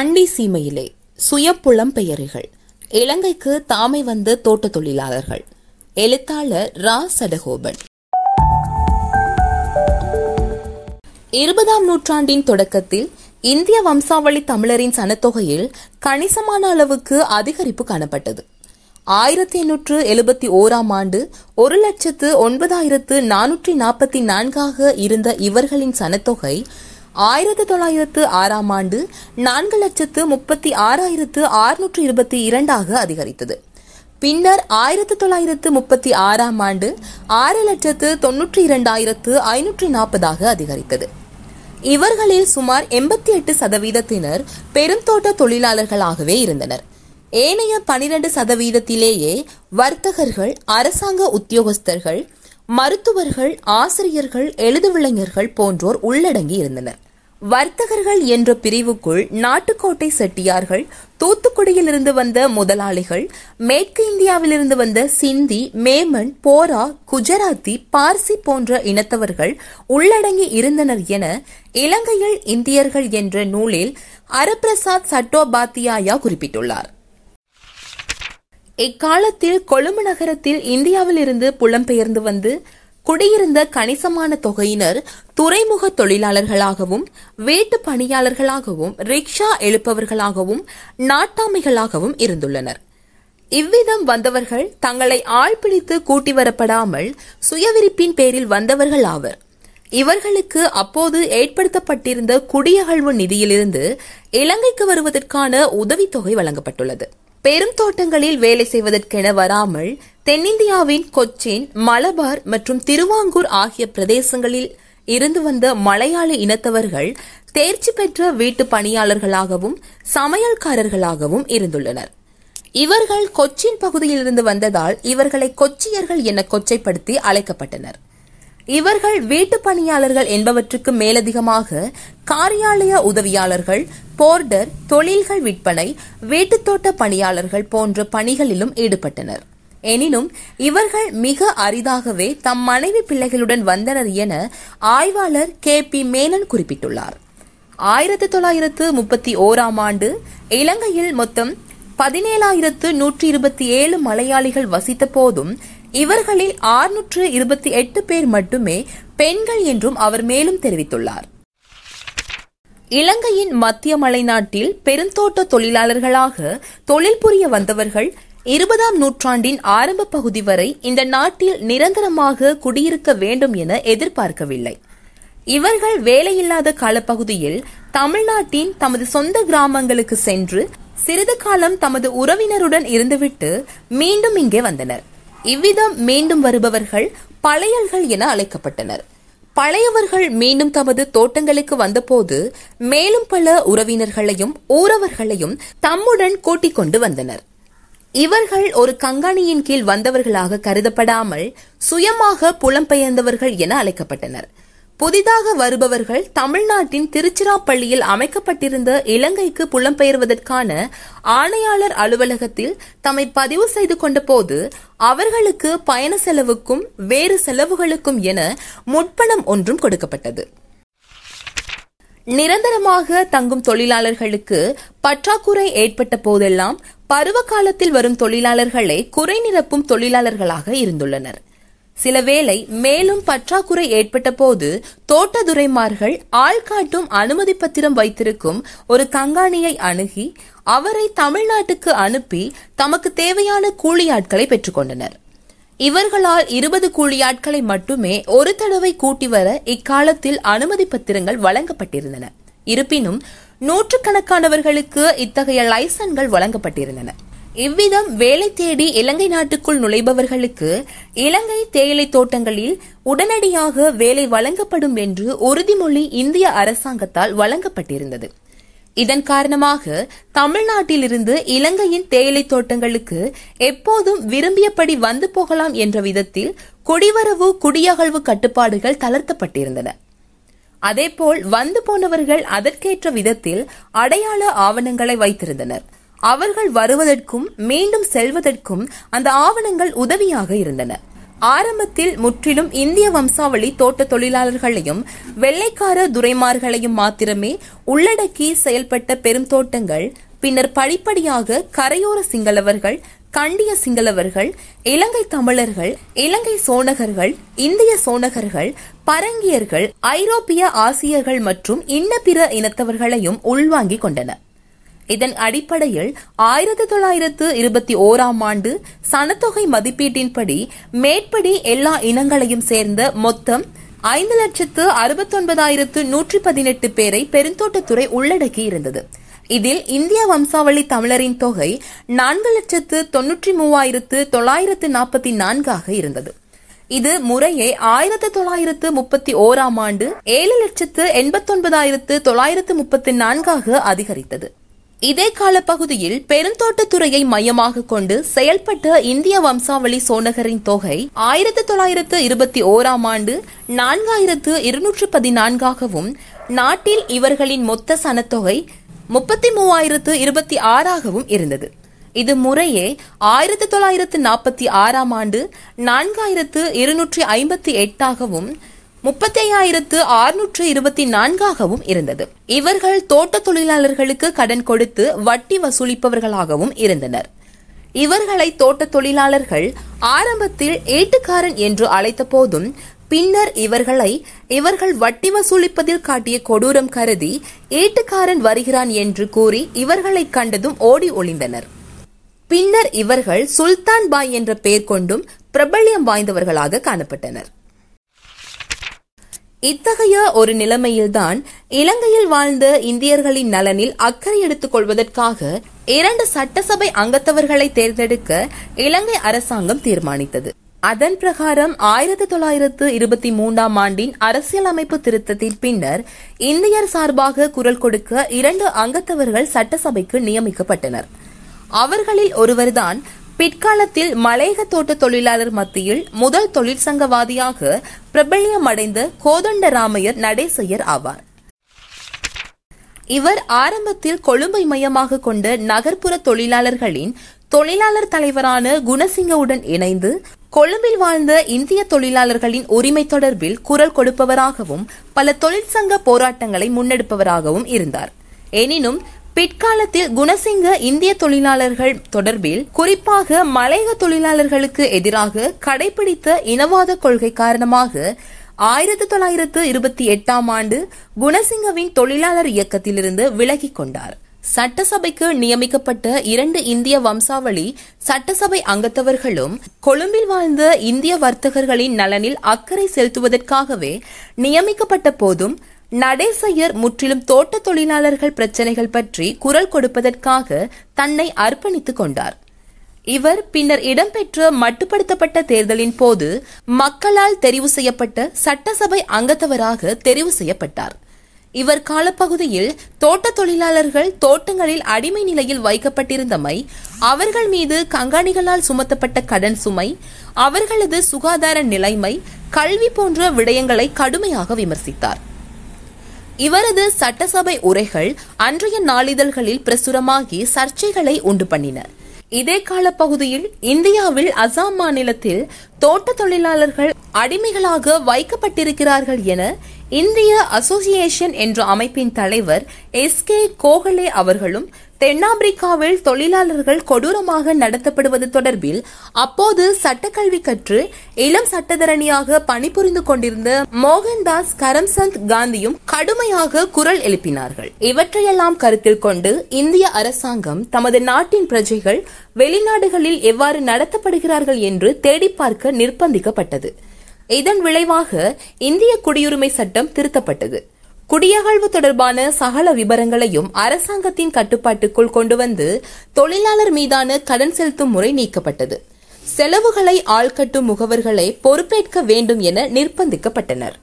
கண்டி சீமையிலே சுயப்புலம் பெயர்கள் இலங்கைக்கு தாமை வந்த தோட்ட தொழிலாளர்கள் எழுத்தாளர் ரா சடகோபன் இருபதாம் நூற்றாண்டின் தொடக்கத்தில் இந்திய வம்சாவளி தமிழரின் சனத்தொகையில் கணிசமான அளவுக்கு அதிகரிப்பு காணப்பட்டது ஆயிரத்தி எண்ணூற்று எழுபத்தி ஓராம் ஆண்டு ஒரு லட்சத்து ஒன்பதாயிரத்து நானூற்றி நாற்பத்தி நான்காக இருந்த இவர்களின் சனத்தொகை ஆயிரத்தி தொள்ளாயிரத்து ஆறாம் ஆண்டு நான்கு லட்சத்து முப்பத்தி ஆறாயிரத்து அறுநூற்று இருபத்தி இரண்டாக அதிகரித்தது பின்னர் ஆயிரத்தி தொள்ளாயிரத்து முப்பத்தி ஆறாம் ஆண்டு ஆறு லட்சத்து தொன்னூற்றி இரண்டாயிரத்து ஐநூற்றி நாற்பதாக அதிகரித்தது இவர்களில் சுமார் எண்பத்தி எட்டு சதவீதத்தினர் பெருந்தோட்ட தொழிலாளர்களாகவே இருந்தனர் ஏனைய பனிரெண்டு சதவீதத்திலேயே வர்த்தகர்கள் அரசாங்க உத்தியோகஸ்தர்கள் மருத்துவர்கள் ஆசிரியர்கள் எழுதுவிளைஞர்கள் போன்றோர் உள்ளடங்கி இருந்தனர் வர்த்தகர்கள் என்ற பிரிவுக்குள் நாட்டுக்கோட்டை செட்டியார்கள் தூத்துக்குடியிலிருந்து வந்த முதலாளிகள் மேற்கு இந்தியாவிலிருந்து வந்த சிந்தி மேமன் போரா குஜராத்தி பார்சி போன்ற இனத்தவர்கள் உள்ளடங்கி இருந்தனர் என இலங்கையில் இந்தியர்கள் என்ற நூலில் அரபிரசாத் சட்டோபாத்தியாயா குறிப்பிட்டுள்ளார் இக்காலத்தில் கொழும்பு நகரத்தில் இந்தியாவில் இருந்து புலம்பெயர்ந்து வந்து குடியிருந்த கணிசமான தொகையினர் துறைமுக தொழிலாளர்களாகவும் வீட்டு பணியாளர்களாகவும் ரிக்ஷா எழுப்பவர்களாகவும் நாட்டாமைகளாகவும் இருந்துள்ளனர் இவ்விதம் வந்தவர்கள் தங்களை ஆள் பிடித்து கூட்டி வரப்படாமல் சுயவிரிப்பின் பேரில் வந்தவர்கள் ஆவர் இவர்களுக்கு அப்போது ஏற்படுத்தப்பட்டிருந்த குடியகழ்வு நிதியிலிருந்து இலங்கைக்கு வருவதற்கான உதவித்தொகை வழங்கப்பட்டுள்ளது பெரும் தோட்டங்களில் வேலை செய்வதற்கென வராமல் தென்னிந்தியாவின் கொச்சின் மலபார் மற்றும் திருவாங்கூர் ஆகிய பிரதேசங்களில் இருந்து வந்த மலையாள இனத்தவர்கள் தேர்ச்சி பெற்ற வீட்டு பணியாளர்களாகவும் சமையல்காரர்களாகவும் இருந்துள்ளனர் இவர்கள் கொச்சின் பகுதியிலிருந்து வந்ததால் இவர்களை கொச்சியர்கள் என கொச்சைப்படுத்தி அழைக்கப்பட்டனர் இவர்கள் வீட்டு பணியாளர்கள் என்பவற்றுக்கு மேலதிகமாக காரியாலய உதவியாளர்கள் போர்டர் தொழில்கள் விற்பனை வீட்டுத்தோட்ட பணியாளர்கள் போன்ற பணிகளிலும் ஈடுபட்டனர் எனினும் இவர்கள் மிக அரிதாகவே தம் மனைவி பிள்ளைகளுடன் வந்தனர் என ஆய்வாளர் கே பி மேனன் குறிப்பிட்டுள்ளார் ஆயிரத்தி தொள்ளாயிரத்து முப்பத்தி ஓராம் ஆண்டு இலங்கையில் மொத்தம் பதினேழாயிரத்து நூற்றி இருபத்தி ஏழு மலையாளிகள் வசித்த போதும் இவர்களில் ஆறுநூற்று இருபத்தி எட்டு பேர் மட்டுமே பெண்கள் என்றும் அவர் மேலும் தெரிவித்துள்ளார் இலங்கையின் மத்திய மலைநாட்டில் பெருந்தோட்ட தொழிலாளர்களாக தொழில் புரிய வந்தவர்கள் இருபதாம் நூற்றாண்டின் ஆரம்ப பகுதி வரை இந்த நாட்டில் நிரந்தரமாக குடியிருக்க வேண்டும் என எதிர்பார்க்கவில்லை இவர்கள் வேலையில்லாத காலப்பகுதியில் தமிழ்நாட்டின் தமது சொந்த கிராமங்களுக்கு சென்று சிறிது காலம் தமது உறவினருடன் இருந்துவிட்டு மீண்டும் இங்கே வந்தனர் இவ்விதம் மீண்டும் வருபவர்கள் பழையல்கள் என அழைக்கப்பட்டனர் பழையவர்கள் மீண்டும் தமது தோட்டங்களுக்கு வந்தபோது மேலும் பல உறவினர்களையும் ஊரவர்களையும் தம்முடன் கூட்டிக் கொண்டு வந்தனர் இவர்கள் ஒரு கங்காணியின் கீழ் வந்தவர்களாக கருதப்படாமல் சுயமாக புலம்பெயர்ந்தவர்கள் என அழைக்கப்பட்டனர் புதிதாக வருபவர்கள் தமிழ்நாட்டின் திருச்சிராப்பள்ளியில் அமைக்கப்பட்டிருந்த இலங்கைக்கு புலம்பெயர்வதற்கான ஆணையாளர் அலுவலகத்தில் தம்மை பதிவு செய்து கொண்ட போது அவர்களுக்கு பயண செலவுக்கும் வேறு செலவுகளுக்கும் என முற்பணம் ஒன்றும் கொடுக்கப்பட்டது நிரந்தரமாக தங்கும் தொழிலாளர்களுக்கு பற்றாக்குறை ஏற்பட்ட போதெல்லாம் பருவ காலத்தில் வரும் தொழிலாளர்களே குறை நிரப்பும் தொழிலாளர்களாக இருந்துள்ளனர் சில வேளை மேலும் பற்றாக்குறை ஏற்பட்ட போது தோட்டதுரைமார்கள் ஆள்காட்டும் அனுமதி பத்திரம் வைத்திருக்கும் ஒரு கங்காணியை அணுகி அவரை தமிழ்நாட்டுக்கு அனுப்பி தமக்கு தேவையான கூலியாட்களை பெற்றுக்கொண்டனர் இவர்களால் இருபது கூலியாட்களை மட்டுமே ஒரு தடவை கூட்டி வர இக்காலத்தில் அனுமதி பத்திரங்கள் வழங்கப்பட்டிருந்தன இருப்பினும் நூற்றுக்கணக்கானவர்களுக்கு இத்தகைய லைசன்கள் வழங்கப்பட்டிருந்தன இவ்விதம் வேலை தேடி இலங்கை நாட்டுக்குள் நுழைபவர்களுக்கு இலங்கை தேயிலை தோட்டங்களில் உடனடியாக வேலை வழங்கப்படும் என்று உறுதிமொழி இந்திய அரசாங்கத்தால் வழங்கப்பட்டிருந்தது இதன் காரணமாக தமிழ்நாட்டிலிருந்து இலங்கையின் தேயிலை தோட்டங்களுக்கு எப்போதும் விரும்பியபடி வந்து போகலாம் என்ற விதத்தில் குடிவரவு குடியகழ்வு கட்டுப்பாடுகள் தளர்த்தப்பட்டிருந்தன அதேபோல் வந்து போனவர்கள் அதற்கேற்ற விதத்தில் அடையாள ஆவணங்களை வைத்திருந்தனர் அவர்கள் வருவதற்கும் மீண்டும் செல்வதற்கும் அந்த ஆவணங்கள் உதவியாக இருந்தன ஆரம்பத்தில் முற்றிலும் இந்திய வம்சாவளி தோட்ட தொழிலாளர்களையும் வெள்ளைக்கார துரைமார்களையும் மாத்திரமே உள்ளடக்கி செயல்பட்ட பெரும் தோட்டங்கள் பின்னர் படிப்படியாக கரையோர சிங்களவர்கள் கண்டிய சிங்களவர்கள் இலங்கை தமிழர்கள் இலங்கை சோனகர்கள் இந்திய சோனகர்கள் பரங்கியர்கள் ஐரோப்பிய ஆசியர்கள் மற்றும் இன்ன பிற இனத்தவர்களையும் உள்வாங்கிக் கொண்டன இதன் அடிப்படையில் ஆயிரத்தி தொள்ளாயிரத்து இருபத்தி ஓராம் ஆண்டு சனத்தொகை மதிப்பீட்டின்படி மேற்படி எல்லா இனங்களையும் சேர்ந்த மொத்தம் ஐந்து லட்சத்து அறுபத்தொன்பதாயிரத்து நூற்றி பதினெட்டு பேரை பெருந்தோட்டத்துறை உள்ளடக்கி இருந்தது இதில் இந்திய வம்சாவளி தமிழரின் தொகை நான்கு லட்சத்து தொன்னூற்றி மூவாயிரத்து தொள்ளாயிரத்து நாற்பத்தி நான்காக இருந்தது இது முறையே ஆயிரத்து தொள்ளாயிரத்து முப்பத்தி ஓராம் ஆண்டு ஏழு லட்சத்து எண்பத்தொன்பதாயிரத்து தொள்ளாயிரத்து முப்பத்தி நான்காக அதிகரித்தது இதே கால பகுதியில் பெருந்தோட்டத்துறையை மையமாக கொண்டு செயல்பட்ட இந்திய வம்சாவளி சோனகரின் தொகை ஆயிரத்தி தொள்ளாயிரத்து இருபத்தி ஓராம் ஆண்டு நான்காயிரத்து இருநூற்று பதினான்காகவும் நாட்டில் இவர்களின் மொத்த சனத்தொகை முப்பத்தி மூவாயிரத்து இருபத்தி ஆறாகவும் இருந்தது இது முறையே ஆயிரத்தி தொள்ளாயிரத்து நாற்பத்தி ஆறாம் ஆண்டு நான்காயிரத்து இருநூற்றி ஐம்பத்தி எட்டாகவும் முப்பத்தி ஐயாயிரத்து அறுநூற்று இருபத்தி நான்காகவும் இருந்தது இவர்கள் தோட்ட தொழிலாளர்களுக்கு கடன் கொடுத்து வட்டி வசூலிப்பவர்களாகவும் இருந்தனர் இவர்களை தோட்ட தொழிலாளர்கள் ஆரம்பத்தில் ஏட்டுக்காரன் என்று அழைத்த போதும் பின்னர் இவர்களை இவர்கள் வட்டி வசூலிப்பதில் காட்டிய கொடூரம் கருதி ஏட்டுக்காரன் வருகிறான் என்று கூறி இவர்களை கண்டதும் ஓடி ஒளிந்தனர் பின்னர் இவர்கள் சுல்தான் பாய் என்ற பெயர் கொண்டும் பிரபல்யம் வாய்ந்தவர்களாக காணப்பட்டனர் இத்தகைய ஒரு நிலைமையில்தான் இலங்கையில் வாழ்ந்த இந்தியர்களின் நலனில் அக்கறை எடுத்துக் கொள்வதற்காக இரண்டு சட்டசபை அங்கத்தவர்களை தேர்ந்தெடுக்க இலங்கை அரசாங்கம் தீர்மானித்தது அதன் பிரகாரம் ஆயிரத்தி தொள்ளாயிரத்து இருபத்தி மூன்றாம் ஆண்டின் அரசியலமைப்பு திருத்தத்தின் பின்னர் இந்தியர் சார்பாக குரல் கொடுக்க இரண்டு அங்கத்தவர்கள் சட்டசபைக்கு நியமிக்கப்பட்டனர் அவர்களில் ஒருவர்தான் பிற்காலத்தில் மலையக தோட்ட தொழிலாளர் மத்தியில் முதல் தொழிற்சங்கவாதியாக பிரபல்யம் அடைந்த கோதண்டராமையர் நடேசையர் ஆவார் இவர் ஆரம்பத்தில் கொழும்பை மையமாக கொண்ட நகர்ப்புற தொழிலாளர்களின் தொழிலாளர் தலைவரான குணசிங்கவுடன் இணைந்து கொழும்பில் வாழ்ந்த இந்திய தொழிலாளர்களின் உரிமை தொடர்பில் குரல் கொடுப்பவராகவும் பல தொழிற்சங்க போராட்டங்களை முன்னெடுப்பவராகவும் இருந்தார் எனினும் பிற்காலத்தில் குணசிங்க இந்திய தொழிலாளர்கள் தொடர்பில் குறிப்பாக மலையக தொழிலாளர்களுக்கு எதிராக கடைபிடித்த இனவாத கொள்கை காரணமாக ஆயிரத்தி தொள்ளாயிரத்து இருபத்தி எட்டாம் ஆண்டு குணசிங்கவின் தொழிலாளர் இயக்கத்திலிருந்து விலகிக் கொண்டார் சட்டசபைக்கு நியமிக்கப்பட்ட இரண்டு இந்திய வம்சாவளி சட்டசபை அங்கத்தவர்களும் கொழும்பில் வாழ்ந்த இந்திய வர்த்தகர்களின் நலனில் அக்கறை செலுத்துவதற்காகவே நியமிக்கப்பட்ட போதும் நடேசையர் முற்றிலும் தோட்ட தொழிலாளர்கள் பிரச்சினைகள் பற்றி குரல் கொடுப்பதற்காக தன்னை அர்ப்பணித்துக் கொண்டார் இவர் பின்னர் இடம்பெற்ற மட்டுப்படுத்தப்பட்ட தேர்தலின் போது மக்களால் தெரிவு செய்யப்பட்ட சட்டசபை அங்கத்தவராக தெரிவு செய்யப்பட்டார் இவர் காலப்பகுதியில் தோட்ட தொழிலாளர்கள் தோட்டங்களில் அடிமை நிலையில் வைக்கப்பட்டிருந்தமை அவர்கள் மீது கங்காணிகளால் சுமத்தப்பட்ட கடன் சுமை அவர்களது சுகாதார நிலைமை கல்வி போன்ற விடயங்களை கடுமையாக விமர்சித்தார் இவரது சட்டசபை உரைகள் அன்றைய நாளிதழ்களில் பிரசுரமாகி சர்ச்சைகளை உண்டு பண்ணின இதே கால பகுதியில் இந்தியாவில் அசாம் மாநிலத்தில் தோட்ட தொழிலாளர்கள் அடிமைகளாக வைக்கப்பட்டிருக்கிறார்கள் என இந்திய அசோசியேஷன் என்ற அமைப்பின் தலைவர் எஸ் கே கோகலே அவர்களும் தென்னாப்பிரிக்காவில் தொழிலாளர்கள் கொடூரமாக நடத்தப்படுவது தொடர்பில் அப்போது சட்டக்கல்வி கற்று இளம் சட்டத்தரணியாக பணிபுரிந்து கொண்டிருந்த மோகன்தாஸ் கரம்சந்த் காந்தியும் கடுமையாக குரல் எழுப்பினார்கள் இவற்றையெல்லாம் கருத்தில் கொண்டு இந்திய அரசாங்கம் தமது நாட்டின் பிரஜைகள் வெளிநாடுகளில் எவ்வாறு நடத்தப்படுகிறார்கள் என்று தேடி பார்க்க நிர்பந்திக்கப்பட்டது இதன் விளைவாக இந்திய குடியுரிமை சட்டம் திருத்தப்பட்டது குடியகழ்வு தொடர்பான சகல விவரங்களையும் அரசாங்கத்தின் கட்டுப்பாட்டுக்குள் கொண்டு வந்து தொழிலாளர் மீதான கடன் செலுத்தும் முறை நீக்கப்பட்டது செலவுகளை ஆள்கட்டும் முகவர்களை பொறுப்பேற்க வேண்டும் என நிர்பந்திக்கப்பட்டனர்